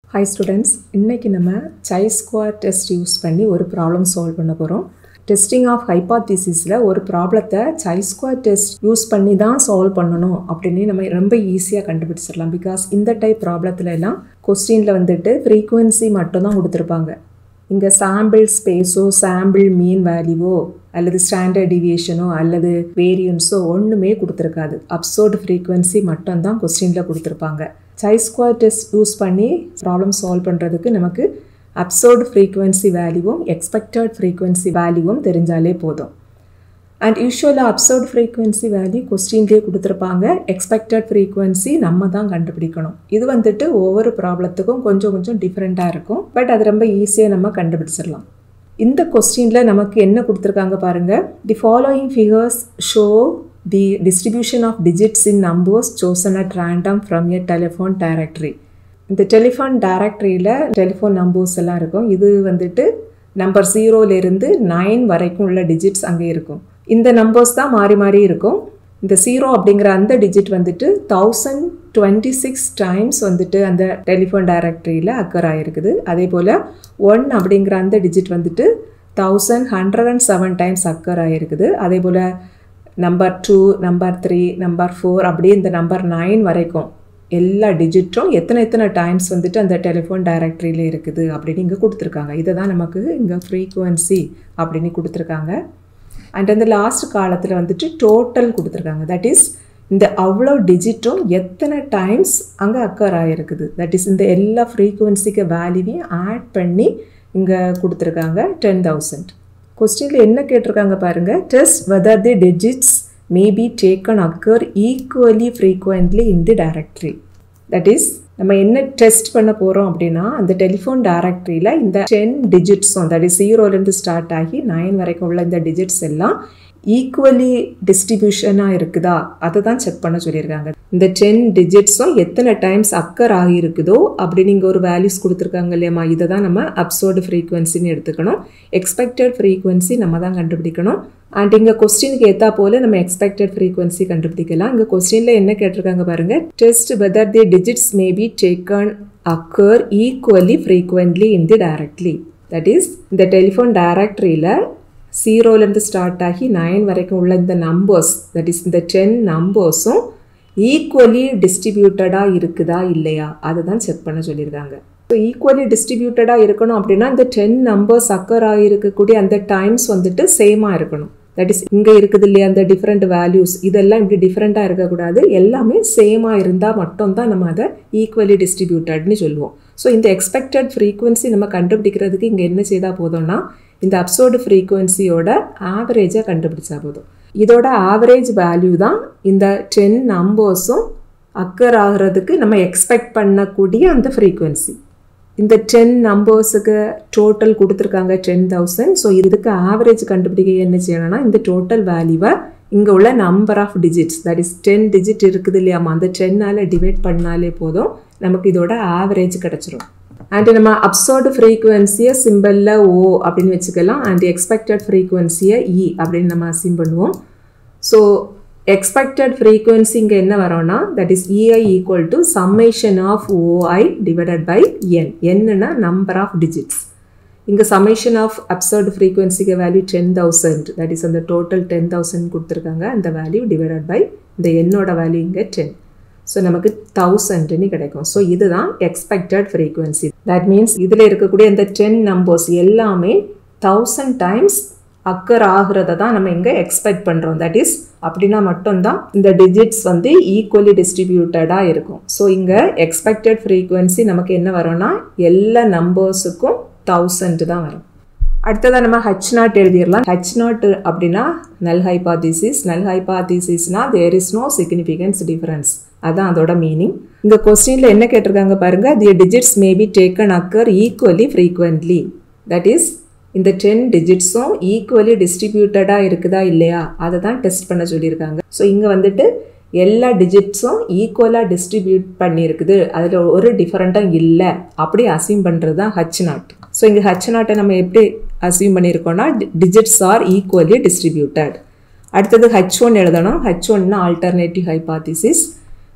hi students இன்றைக்கி நம்ம சை square test use பண்ணி ஒரு ப்ராப்ளம் சால்வ் பண்ண போகிறோம் டெஸ்டிங் ஆஃப் ஹைபாத்திசிஸில் ஒரு ப்ராப்ளத்தை சை ஸ்கொயர் டெஸ்ட் யூஸ் பண்ணி தான் சால்வ் பண்ணணும் அப்படின்னு நம்ம ரொம்ப ஈஸியாக கண்டுபிடிச்சிடலாம் பிகாஸ் இந்த டைப் ப்ராப்ளத்துல எல்லாம் கொஸ்டினில் வந்துட்டு ஃப்ரீக்குவென்சி மட்டும்தான் கொடுத்துருப்பாங்க இங்கே சாம்பிள் ஸ்பேஸோ சாம்பிள் மீன் வேல்யூவோ அல்லது ஸ்டாண்டர்ட் டிவியேஷனோ அல்லது வேரியன்ஸோ ஒன்றுமே கொடுத்துருக்காது அப்சோர்டு ஃப்ரீக்குவென்சி மட்டும்தான் கொஸ்டினில் கொடுத்துருப்பாங்க சை ஸ்கொயர் டெஸ்ட் யூஸ் பண்ணி ப்ராப்ளம் சால்வ் பண்ணுறதுக்கு நமக்கு அப்சோர்டு ஃப்ரீக்குவென்சி வேல்யூவும் எக்ஸ்பெக்டட் ஃப்ரீக்குவென்சி வேல்யூவும் தெரிஞ்சாலே போதும் அண்ட் யூஸ்வலாக அப்சர்ட் ஃப்ரீக்குவென்சி வேல்யூ கொஸ்டின்லேயே கொடுத்துருப்பாங்க எக்ஸ்பெக்டட் ஃப்ரீக்குவென்சி நம்ம தான் கண்டுபிடிக்கணும் இது வந்துட்டு ஒவ்வொரு ப்ராப்ளத்துக்கும் கொஞ்சம் கொஞ்சம் டிஃப்ரெண்ட்டாக இருக்கும் பட் அது ரொம்ப ஈஸியாக நம்ம கண்டுபிடிச்சிடலாம் இந்த கொஸ்டினில் நமக்கு என்ன கொடுத்துருக்காங்க பாருங்கள் the following figures show the distribution of digits in numbers chosen at random from a telephone directory இந்த டெலிஃபோன் டைரக்டரியில் டெலிஃபோன் நம்பர்ஸ் எல்லாம் இருக்கும் இது வந்துட்டு நம்பர் ஜீரோலேருந்து நைன் வரைக்கும் உள்ள டிஜிட்ஸ் அங்கே இருக்கும் இந்த நம்பர்ஸ் தான் மாறி மாறி இருக்கும் இந்த ஜீரோ அப்படிங்கிற அந்த டிஜிட் வந்துட்டு தௌசண்ட் டுவெண்ட்டி சிக்ஸ் டைம்ஸ் வந்துட்டு அந்த டெலிஃபோன் டைரக்டரியில் அக்கர் ஆகிருக்குது அதே போல் ஒன் அப்படிங்கிற அந்த டிஜிட் வந்துட்டு thousand hundred and seven times occur ஆகிருக்குது அதே போல் number two number three number four அப்படியே இந்த நம்பர் நைன் வரைக்கும் எல்லா டிஜிட்டும் எத்தனை எத்தனை டைம்ஸ் வந்துட்டு அந்த டெலிஃபோன் டைரக்டரியில் இருக்குது அப்படின்னு இங்கே கொடுத்துருக்காங்க இதை தான் நமக்கு இங்கே ஃப்ரீக்குவன்சி அப்படின்னு கொடுத்துருக்காங்க அண்ட் அந்த லாஸ்ட் காலத்தில் வந்துட்டு டோட்டல் கொடுத்துருக்காங்க தட் இஸ் இந்த அவ்வளோ டிஜிட்டும் எத்தனை டைம்ஸ் அங்கே அக்கர் ஆகிருக்குது தட் இஸ் இந்த எல்லா ஃப்ரீக்குவன்சிக்கு வேல்யூவையும் ஆட் பண்ணி இங்கே கொடுத்துருக்காங்க டென் தௌசண்ட் கொஸ்டினில் என்ன கேட்டிருக்காங்க பாருங்கள் test whether the digits may be taken occur equally frequently in the directory that is நம்ம என்ன டெஸ்ட் பண்ண போகிறோம் அப்படின்னா அந்த டெலிஃபோன் டைரக்டரியில் இந்த டென் டிஜிட்ஸும் தட் இஸ் ஜீரோலேருந்து ஸ்டார்ட் ஆகி நைன் வரைக்கும் உள்ள இந்த டிஜிட்ஸ் எல்லாம் ஈக்குவலி டிஸ்ட்ரிபியூஷனாக இருக்குதா அதை தான் செக் பண்ண சொல்லியிருக்காங்க இந்த டென் டிஜிட்ஸும் எத்தனை டைம்ஸ் அக்கர் ஆகியிருக்குதோ அப்படி நீங்கள் ஒரு வேல்யூஸ் கொடுத்துருக்காங்க இல்லையம்மா இதை தான் நம்ம அப்சோர்டு ஃப்ரீக்குவன்சின்னு எடுத்துக்கணும் எக்ஸ்பெக்டட் ஃப்ரீக்குவன்சி நம்ம தான் கண்டுபிடிக்கணும் அண்ட் இங்கே கொஸ்டினுக்கு ஏற்றா போல் நம்ம எக்ஸ்பெக்டட் ஃப்ரீக்குவன்சி கண்டுபிடிக்கலாம் இங்கே கொஸ்டினில் என்ன கேட்டிருக்காங்க பாருங்கள் test whether the digits may be taken occur equally frequently in the directly that is இந்த டெலிஃபோன் டைரக்டரியில் ஜீரோலேருந்து ஸ்டார்ட் ஆகி நைன் வரைக்கும் உள்ள இந்த நம்பர்ஸ் தட் இஸ் இந்த டென் நம்பர்ஸும் ஈக்குவலி டிஸ்ட்ரிபியூட்டடாக இருக்குதா இல்லையா அதை தான் செக் பண்ண சொல்லியிருக்காங்க ஸோ ஈக்குவலி டிஸ்ட்ரிபியூட்டடாக இருக்கணும் அப்படின்னா இந்த டென் நம்பர்ஸ் அக்கர் ஆகிருக்கக்கூடிய அந்த டைம்ஸ் வந்துட்டு சேமாக இருக்கணும் தட் இஸ் இங்கே இருக்குது இல்லையா அந்த டிஃப்ரெண்ட் வேல்யூஸ் இதெல்லாம் இப்படி டிஃப்ரெண்ட்டாக இருக்கக்கூடாது எல்லாமே சேமாக இருந்தால் மட்டும்தான் நம்ம அதை ஈக்குவலி டிஸ்ட்ரிபியூட்டட்னு சொல்லுவோம் ஸோ இந்த எக்ஸ்பெக்டட் ஃப்ரீக்குவன்சி நம்ம கண்டுபிடிக்கிறதுக்கு இங்கே என்ன செய்தால் போதும்னா இந்த அப்சோர்டு ஃப்ரீக்குவன்சியோட ஆவரேஜை கண்டுபிடிச்சா போதும் இதோட ஆவரேஜ் வேல்யூ தான் இந்த டென் நம்பர்ஸும் அக்கர் ஆகிறதுக்கு நம்ம எக்ஸ்பெக்ட் பண்ணக்கூடிய அந்த ஃப்ரீக்குவன்சி இந்த டென் நம்பர்ஸுக்கு டோட்டல் கொடுத்துருக்காங்க டென் தௌசண்ட் ஸோ இதுக்கு ஆவரேஜ் கண்டுபிடிக்க என்ன செய்யணும்னா இந்த டோட்டல் வேல்யூவை இங்கே உள்ள number of digits that is ten digit இருக்குது இல்லையாமா அந்த டென்னால் டிவைட் பண்ணாலே போதும் நமக்கு இதோட ஆவரேஜ் கிடச்சிரும் அண்ட் நம்ம அப்சோர்டு ஃப்ரீக்குவன்சியை சிம்பிளில் ஓ அப்படின்னு வச்சுக்கலாம் அண்ட் எக்ஸ்பெக்டட் ஃப்ரீக்குவன்சியை இ அப்படின்னு நம்ம அசிம் பண்ணுவோம் ஸோ எக்ஸ்பெக்டட் ஃப்ரீக்குவன்சி இங்கே என்ன வரோம்னா that is E I equal to summation of O I divided by N என்னன்னா நம்பர் ஆஃப் டிஜிட்ஸ் இங்கே சம்மேஷன் ஆஃப் அப்சர்டு ஃப்ரீக்குவன்சிக்கு value ten thousand that is அந்த டோட்டல் டென் தௌசண்ட் கொடுத்துருக்காங்க அந்த வேல்யூ டிவைடட் பை இந்த என்னோட வேல்யூ இங்கே டென் ஸோ நமக்கு தௌசண்ட்னு கிடைக்கும் ஸோ இதுதான் எக்ஸ்பெக்டட் ஃப்ரீக்குவன்சி தட் மீன்ஸ் இதில் இருக்கக்கூடிய இந்த டென் நம்பர்ஸ் எல்லாமே தௌசண்ட் டைம்ஸ் அக்கர் ஆகிறத தான் நம்ம இங்கே எக்ஸ்பெக்ட் பண்ணுறோம் தட் இஸ் அப்படின்னா மட்டும்தான் இந்த டிஜிட்ஸ் வந்து ஈக்குவலி டிஸ்ட்ரிபியூட்டடாக இருக்கும் ஸோ இங்கே எக்ஸ்பெக்டட் ஃப்ரீக்குவன்சி நமக்கு என்ன வரும்னா எல்லா நம்பர்ஸுக்கும் தௌசண்ட் தான் வரும் அடுத்ததாக நம்ம ஹச் நாட் எழுதிடலாம் ஹச் நாட் அப்படின்னா நல் ஹைபாதிசிஸ் நல் ஹைபாதிசிஸ்னா there is no significance difference அதான் அதோட மீனிங் இந்த கொஸ்டினில் என்ன கேட்டிருக்காங்க பாருங்க the digits may be taken occur equally frequently that is இந்த டென் டிஜிட்ஸும் ஈக்குவலி டிஸ்ட்ரிபியூட்டடாக இருக்குதா இல்லையா அதை தான் டெஸ்ட் பண்ண சொல்லியிருக்காங்க ஸோ இங்கே வந்துட்டு எல்லா டிஜிட்ஸும் ஈக்குவலாக டிஸ்ட்ரிபியூட் பண்ணியிருக்குது அதில் ஒரு டிஃப்ரெண்ட்டாக இல்லை அப்படி அசியூம் பண்ணுறது தான் ஹச் நாட் ஸோ இங்கே ஹச் நாட்டை நம்ம எப்படி அசியூம் பண்ணியிருக்கோம்னா டிஜிட்ஸ் ஆர் ஈக்குவலி டிஸ்ட்ரிபியூட்டட் அடுத்தது ஹச் ஒன் எழுதணும் ஹச் ஒன்னா ஆல்டர்னேட்டிவ் ஹைபாத்திசிஸ்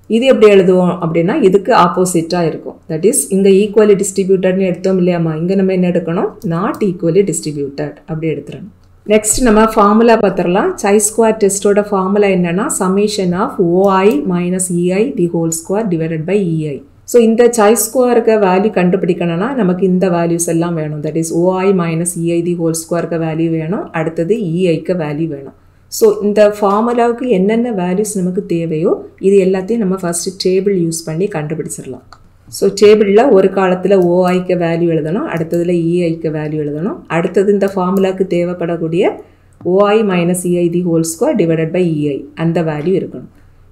இது எப்படி எழுதுவோம் அப்படின்னா இதுக்கு ஆப்போசிட்டாக இருக்கும் தட் இஸ் இங்கே ஈக்குவலி டிஸ்ட்ரிபியூட்டட்னு எடுத்தோம் இல்லையாம்மா இங்கே நம்ம என்ன எடுக்கணும் நாட் ஈக்குவலி டிஸ்ட்ரிபியூட்டட் அப்படி எடுத்துடணும் நெக்ஸ்ட் நம்ம ஃபார்முலா பார்த்துடலாம் சை ஸ்கொயர் டெஸ்ட்டோட ஃபார்முலா என்னன்னா summation of O I minus E I the whole square divided by E I so இந்த சை ஸ்கொயருக்கு வேல்யூ கண்டுபிடிக்கணும்னா நமக்கு இந்த வேல்யூஸ் எல்லாம் வேணும் that is O I minus E I the whole ஸ்கொயருக்கு வேல்யூ வேணும் அடுத்தது இஐக்கு வேல்யூ வேணும் ஸோ இந்த ஃபார்முலாவுக்கு என்னென்ன வேல்யூஸ் நமக்கு தேவையோ இது எல்லாத்தையும் நம்ம ஃபஸ்ட்டு டேபிள் யூஸ் பண்ணி கண்டுபிடிச்சிடலாம் ஸோ டேபிளில் ஒரு காலத்தில் ஓஐக்கு வேல்யூ எழுதணும் அடுத்ததில் இஐக்கு வேல்யூ எழுதணும் அடுத்தது இந்த ஃபார்முலாவுக்கு தேவைப்படக்கூடிய O I minus E I the whole square divided by E I அந்த வேல்யூ இருக்கணும்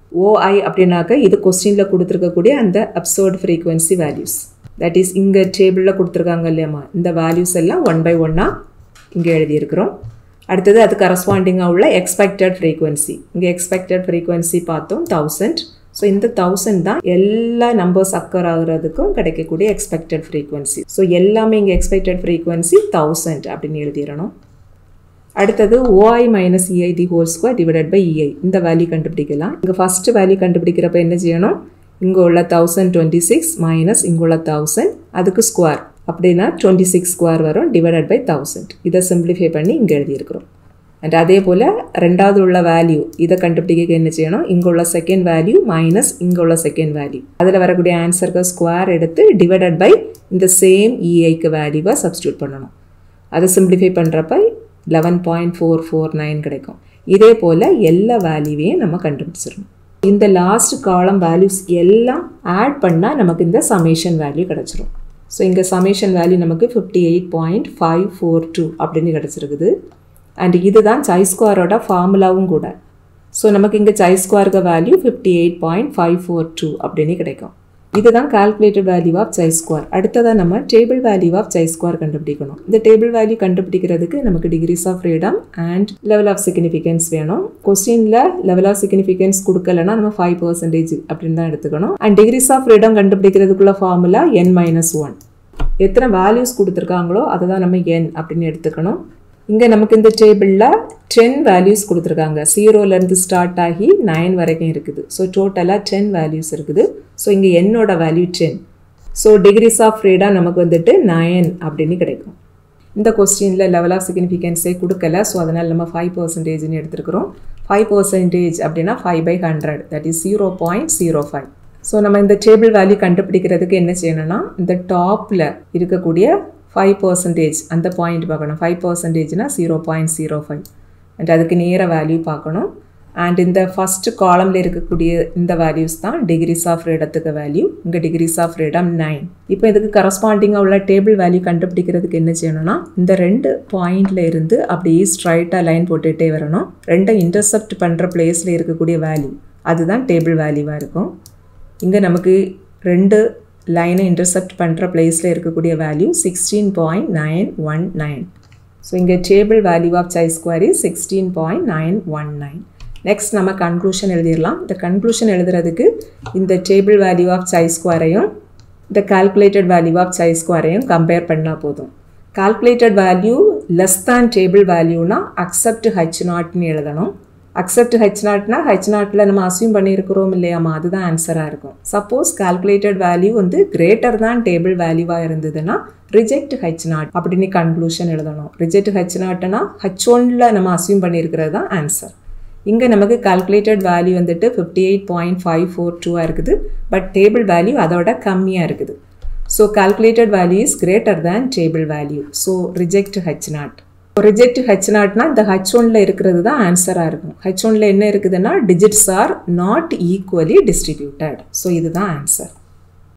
ஓஐ அப்படின்னாக்க இது கொஸ்டினில் கொடுத்துருக்கக்கூடிய அந்த observed frequency values that is இங்கே டேபிளில் கொடுத்துருக்காங்க இல்லையாம்மா இந்த வேல்யூஸ் எல்லாம் ஒன் பை ஒன்னாக இங்கே எழுதியிருக்கிறோம் அடுத்தது அது கரஸ்பாண்டிங்காக உள்ள எக்ஸ்பெக்டட் ஃப்ரீக்குவென்சி இங்கே எக்ஸ்பெக்டட் ஃப்ரீக்குவென்சி பார்த்தோம் தௌசண்ட் ஸோ இந்த தௌசண்ட் தான் எல்லா நம்பர்ஸ் அக்கர் ஆகுறதுக்கும் கிடைக்கக்கூடிய எக்ஸ்பெக்டட் ஃப்ரீக்குவென்சி ஸோ எல்லாமே இங்கே எக்ஸ்பெக்டட் ஃப்ரீக்குவென்சி தௌசண்ட் அப்படின்னு எழுதிடணும் அடுத்தது O I minus E I the whole square divided by E I இந்த வேல்யூ கண்டுபிடிக்கலாம் இங்கே ஃபஸ்ட்டு வேல்யூ கண்டுபிடிக்கிறப்ப என்ன செய்யணும் இங்கே உள்ள தௌசண்ட் டுவெண்ட்டி சிக்ஸ் மைனஸ் இங்கே உள்ள தௌசண்ட் அதுக்கு ஸ்கொயர் அப்படின்னா டுவெண்ட்டி சிக்ஸ் ஸ்கொயர் வரும் டிவைடட் பை தௌசண்ட் இதை சிம்பிளிஃபை பண்ணி இங்கே எழுதியிருக்கிறோம் அண்ட் அதே போல் ரெண்டாவது உள்ள வேல்யூ இதை கண்டுபிடிக்க என்ன செய்யணும் இங்கே உள்ள செகண்ட் வேல்யூ மைனஸ் இங்கே உள்ள செகண்ட் வேல்யூ அதில் வரக்கூடிய ஆன்சருக்கு ஸ்கொயர் எடுத்து டிவைடட் பை இந்த சேம் இஐக்கு வேல்யூவை சப்ஸ்டியூட் பண்ணணும் அதை சிம்பிளிஃபை பண்ணுறப்ப eleven point four four nine கிடைக்கும் இதே போல் எல்லா வேல்யூவையும் நம்ம கண்டுபிடிச்சிடணும் இந்த லாஸ்ட் காலம் வேல்யூஸ் எல்லாம் ஆட் பண்ணால் நமக்கு இந்த சமேஷன் வேல்யூ கிடச்சிரும் ஸோ இங்கே சமேஷன் வேல்யூ நமக்கு fifty eight point five four two அப்படின்னு கிடச்சிருக்குது அண்ட் இதுதான் சை ஸ்கொயரோட ஃபார்முலாவும் கூட ஸோ நமக்கு இங்கே சை ஸ்கொயருக்கு value fifty eight point five four two அப்படின்னு கிடைக்கும் இதுதான் calculated value of chi square அடுத்ததாக நம்ம table value of chi square கண்டுபிடிக்கணும் இந்த டேபிள் வேல்யூ கண்டுபிடிக்கிறதுக்கு நமக்கு degrees of freedom and level of significance வேணும் கொஸ்டினில் லெவல் ஆஃப் சிக்னிஃபிகன்ஸ் கொடுக்கலன்னா நம்ம ஃபைவ் பர்சன்டேஜ் அப்படின்னு தான் எடுத்துக்கணும் அண்ட் டிகிரிஸ் ஆஃப் ஃப்ரீடம் கண்டுபிடிக்கிறதுக்குள்ள ஃபார்முலா என் மைனஸ் ஒன் எத்தனை வேல்யூஸ் கொடுத்துருக்காங்களோ அதை தான் நம்ம என் அப்படின்னு எடுத்துக்கணும் இங்கே நமக்கு இந்த டேபிளில் டென் வேல்யூஸ் கொடுத்துருக்காங்க ஜீரோலேருந்து ஸ்டார்ட் ஆகி நைன் வரைக்கும் இருக்குது ஸோ டோட்டலாக டென் வேல்யூஸ் இருக்குது ஸோ இங்கே என்னோட value ten so degrees of freedom நமக்கு வந்துட்டு நயன் அப்படின்னு கிடைக்கும் இந்த கொஸ்டினில் லெவல் ஆஃப் சிக்னிஃபிகன்ஸே கொடுக்கல ஸோ அதனால் நம்ம ஃபைவ் பர்சன்டேஜ்னு எடுத்துருக்குறோம் ஃபைவ் பர்சன்டேஜ் அப்படின்னா five by hundred that is zero point zero five so நம்ம இந்த டேபிள் வேல்யூ கண்டுபிடிக்கிறதுக்கு என்ன செய்யணும்னா இந்த டாப்பில் இருக்கக்கூடிய ஃபைவ் பர்சன்டேஜ் அந்த பாயிண்ட் பார்க்கணும் ஃபைவ் பர்சன்டேஜ்னா zero point zero five and அதுக்கு நேர வேல்யூ பார்க்கணும் அண்ட் இந்த ஃபஸ்ட்டு காலமில் இருக்கக்கூடிய இந்த வேல்யூஸ் தான் டிகிரிஸ் ஆஃப் ஃப்ரீடத்துக்கு வேல்யூ இங்கே டிகிரிஸ் ஆஃப் ஃப்ரீடம் நைன் இப்போ இதுக்கு கரஸ்பாண்டிங்காக உள்ள டேபிள் வேல்யூ கண்டுபிடிக்கிறதுக்கு என்ன செய்யணும்னா இந்த ரெண்டு பாயிண்டில் இருந்து அப்படியே ஸ்ட்ரைட்டாக லைன் போட்டுகிட்டே வரணும் ரெண்டை இன்டர்செப்ட் பண்ணுற பிளேஸில் இருக்கக்கூடிய வேல்யூ அதுதான் டேபிள் வேல்யூவாக இருக்கும் இங்கே நமக்கு ரெண்டு லைனை இன்டர்செப்ட் பண்ணுற பிளேஸில் இருக்கக்கூடிய value sixteen point nine one nine so இங்கே table value of chi square is sixteen point nine one nine next நம்ம கன்க்ளூஷன் எழுதிடலாம் இந்த கன்க்ளூஷன் எழுதுறதுக்கு இந்த டேபிள் வேல்யூ ஆஃப் சை ஸ்கொயரையும் இந்த கால்குலேட்டட் வேல்யூ ஆஃப் சை ஸ்கொயரையும் கம்பேர் பண்ணால் போதும் calculated value less than table வேல்யூனா அக்செப்ட் ஹச் நாட்னு எழுதணும் அக்செப்ட் ஹெச் நாட்னா ஹெச் நாட்டில் நம்ம அசியூம் பண்ணியிருக்கிறோம் இல்லையாமா அதுதான் ஆன்சராக இருக்கும் சப்போஸ் கால்குலேட்டட் வேல்யூ வந்து கிரேட்டர் தான் டேபிள் வேல்யூவாக இருந்ததுன்னா ரிஜெக்ட் ஹெச் நாட் அப்படின்னு கன்க்ளூஷன் எழுதணும் ரிஜெக்ட் ஹெச் நாட்னா ஹெச் ஒன்ல நம்ம அசியூம் பண்ணியிருக்கிறது தான் ஆன்சர் இங்கே நமக்கு கால்குலேட்டட் வேல்யூ வந்துட்டு fifty eight point five four டூவாக இருக்குது பட் டேபிள் வேல்யூ அதோட கம்மியாக இருக்குது so calculated value is greater than table value so reject H naught reject H நாட்னா இந்த ஹெச் ஒன்ல இருக்கிறது தான் ஆன்சராக இருக்கும் ஹெச் ஒன்ல என்ன இருக்குதுன்னா digits are not equally distributed so இதுதான் ஆன்சர்